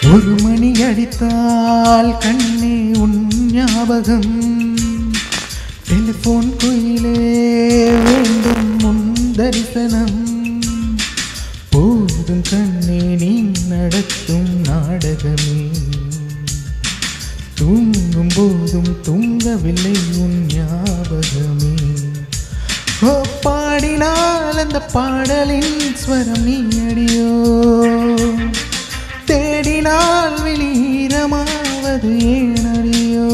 ஒரு மணி அடித்தால் கண்ணே உன் ஞாபகம் டெலிபோன் குயிலே வேண்டும் முன் தரிசனம் போதும் கண்ணே நீ நடத்தும் நாடகமே தூங்கும் போதும் தூங்கவில்லை உன் ஞாபகமே ஓ பாடினால் அந்த பாடலின் ஸ்வரம் நீ அடியோ தேடினால் வெளியீரமாவது ஏனடியோ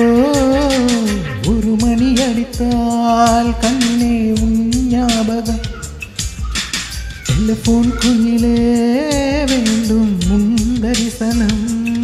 ஒரு மணி அடித்தால் கண்ணே உன் ஞாபகம் டெலிபோன் குயிலே வேண்டும் முன் தரிசனம்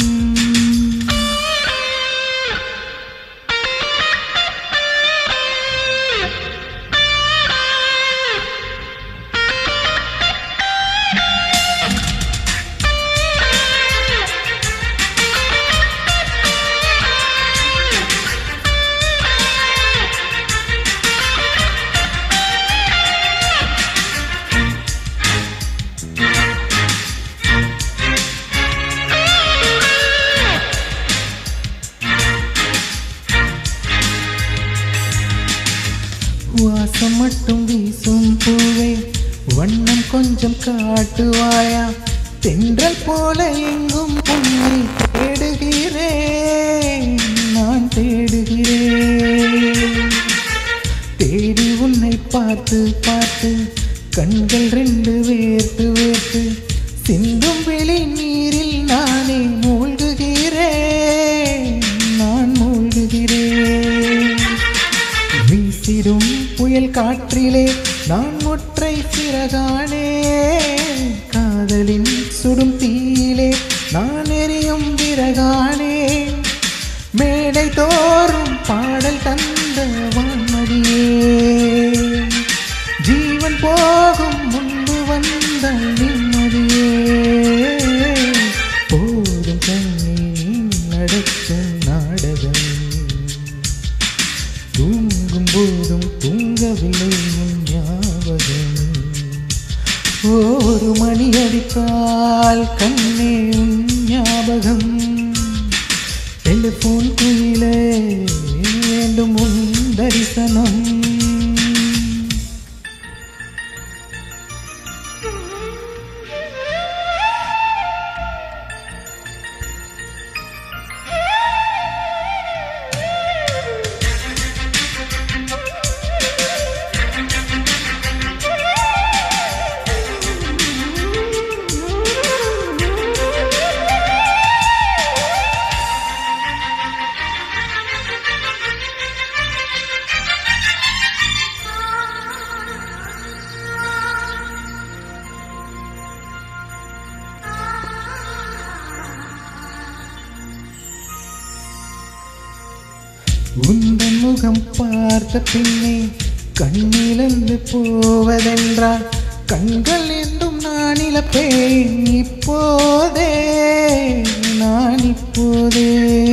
வாசம் மட்டும் வீசும் பூவே வண்ணம் கொஞ்சம் காட்டுவாயா தென்றல் போல எங்கும் உன்னை தேடுகிறேன் நான் தேடுகிறேன் தேடி உன்னை பார்த்து பார்த்து கண்கள் ரெண்டு வேர்த்து வேர்த்து சிந்தும் வெளி நீரில் நானே மூழ்குகிறேன் நான் மூழ்குகிறேன் வீசிடும் புயல் காற்றிலே நான் ஒற்றை சிறகானே காதலின் சுடும் தீயிலே நான் எரியும் விறகானே மேடை தோறும் பாடல் தந்த வான்மதியே ஜீவன் போகும் முன்பு வந்த நிம்மதியே போதும் கண்ணே நீ நடக்கும் நாடகம் தூங்கும் போதும் தூங்கவில்லை உன் ஞாபகம் ஒரு மணி அடித்தால் கண்ணே உன் ஞாபகம் டெலிபோன் குயிலே வேண்டும் உன் தரிசனம் உந்தன் முகம் பார்த்த பின்னே கண்ணிலந்து போவதென்றால் கண்கள் என்றும் நான் இழப்பேன் இப்போதே நான் இப்போதே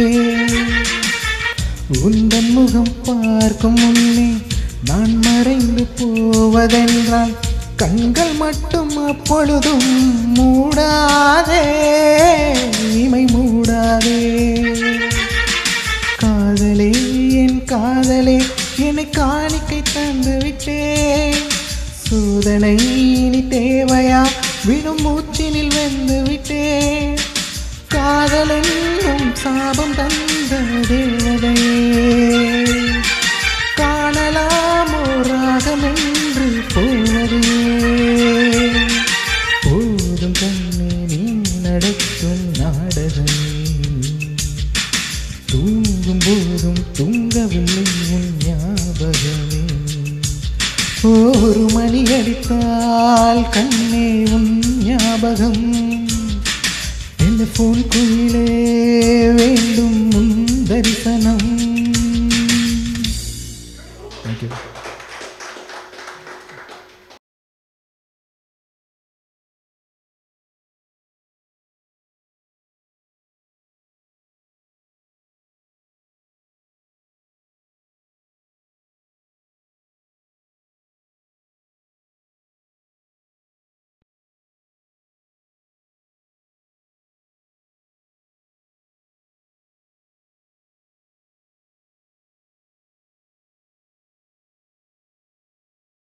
உந்தன் முகம் பார்க்கும் முன்னே நான் மறைந்து போவதென்றால் கண்கள் மட்டும் அப்பொழுதும் மூடாதே இமை மூடாதே காதலே என் காதலே என்னை காணிக்கை தந்து விட்டேன் சோதனை இனி தேவையா விடும் மூச்சினில் வெந்து விட்டேன் காதலென்னும் சாபம் தந்த தேவதையே காணலாமோ ராகம் என்று போவதே போதும் கண்ணே நீ நடத்தும் நாடகமே தூங்கும் போதும் தூங்கவில்லை உன் ஞாபகமே ஒரு மணி அடித்தால் கண்ணே உன் ஞாபகம் டெலிபோன் குயிலே வேண்டும் உன் தரிசனம் தேங்க்யூ